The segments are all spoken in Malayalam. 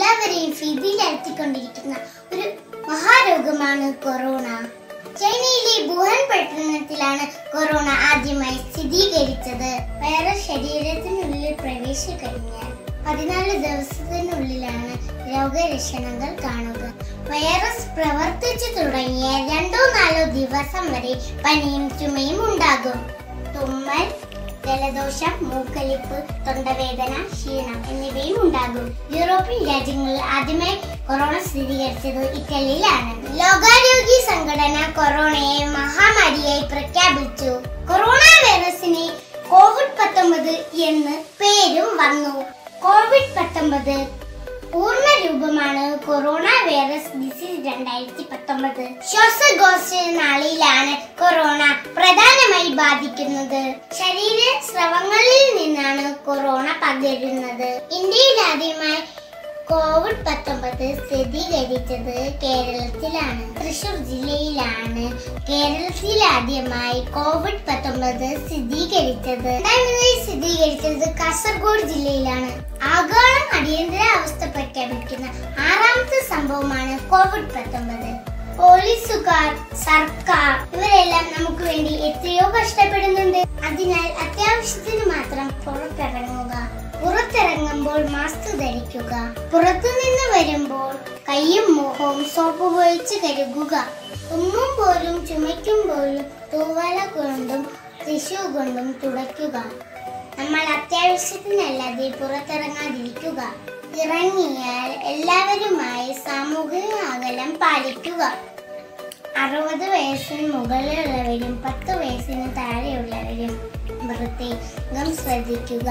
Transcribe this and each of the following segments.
എല്ലാവരെയും ഭീതിയിലെത്തിക്കൊണ്ടിരിക്കുന്ന ഒരു മഹാരോഗമാണ് കൊറോണ ചൈനയിലെ വുഹാൻ പട്ടണത്തിലാണ് കൊറോണ ആദ്യമായി സ്ഥിരീകരിച്ചത് വൈറസ് ശരീരത്തിനുള്ളിൽ പ്രവേശിച്ചു കഴിഞ്ഞാൽ പതിനാല് ദിവസത്തിനുള്ളിലാണ് രോഗലക്ഷണങ്ങൾ കാണുക വൈറസ് പ്രവർത്തിച്ചു തുടങ്ങിയ രണ്ടോ നാലോ ദിവസം വരെ പനിയും ചുമയും ഉണ്ടാകും തുമ്മൽ ജലദോഷം മൂക്കലിപ്പ് തൊണ്ടവേദന ക്ഷീണം എന്നിവയും ഉണ്ടാകും യൂറോപ്യൻ രാജ്യങ്ങളിൽ ആദ്യമായി കൊറോണ സ്ഥിരീകരിച്ചത് ഇറ്റലിയിലാണ് ലോകാരോഗ്യ സംഘടന കൊറോണയെ മഹാമാരിയായി പ്രഖ്യാപിച്ചു കൊറോണ വൈറസിന് കോവിഡ് പത്തൊമ്പത് എന്ന് പേരും വന്നു കോവിഡ് പത്തൊമ്പത് പൂർണ്ണ രൂപമാണ് കൊറോണ വൈറസ് ഡിസീസ് രണ്ടായിരത്തി പത്തൊമ്പത് ശ്വാസകോശ നാളിയിലാണ് കൊറോണ പ്രധാനമായി ബാധിക്കുന്നത് ശരീര സ്രവങ്ങളിൽ നിന്നാണ് കൊറോണ പകരുന്നത് ഇന്ത്യയിൽ ആദ്യമായി കോവിഡ് പത്തൊമ്പത് സ്ഥിരീകരിച്ചത് കേരളത്തിലാണ് തൃശൂർ ജില്ലയിലാണ് കേരളത്തിൽ ആദ്യമായി കോവിഡ് പത്തൊമ്പത് സ്ഥിരീകരിച്ചത് രണ്ടാമതായി സ്ഥിരീകരിച്ചത് കാസർഗോഡ് ജില്ലയിലാണ് ആഗോളം അടിയന്തര അവസ്ഥ പ്രഖ്യാപിക്കുന്ന ആറാമത്തെ സംഭവമാണ് കോവിഡ് പത്തൊമ്പത് പോലീസുകാർ സർക്കാർ ഇവരെല്ലാം നമുക്ക് വേണ്ടി എത്രയോ കഷ്ടപ്പെടുന്നുണ്ട് അതിനാൽ അത്യാവശ്യത്തിന് മാത്രം പുറത്തിറങ്ങുക പുറത്തിറങ്ങുമ്പോൾ മാസ്ക് ധരിക്കുക പുറത്തുനിന്ന് വരുമ്പോൾ കൈയും മുഖവും സോപ്പ് ഉപയോഗിച്ച് കരുകുക തുമ്മുമ്പോഴും ചുമയ്ക്കുമ്പോഴും തൂവല കൊണ്ടും ടിഷ്യൂ കൊണ്ടും തുടയ്ക്കുക നമ്മൾ അത്യാവശ്യത്തിനല്ലാതെ പുറത്തിറങ്ങാതിരിക്കുക ഇറങ്ങിയാൽ എല്ലാവരുമായി സാമൂഹിക അകലം പാലിക്കുക അറുപത് വയസ്സിന് മുകളിലുള്ളവരും പത്ത് വയസ്സിന് താഴെയുള്ളവരും പ്രത്യേകം ശ്രദ്ധിക്കുക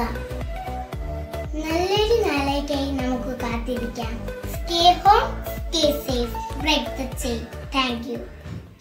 നല്ലൊരു നാളേക്കായി നമുക്ക് കാത്തിരിക്കാം stay home stay safe break the chain thank U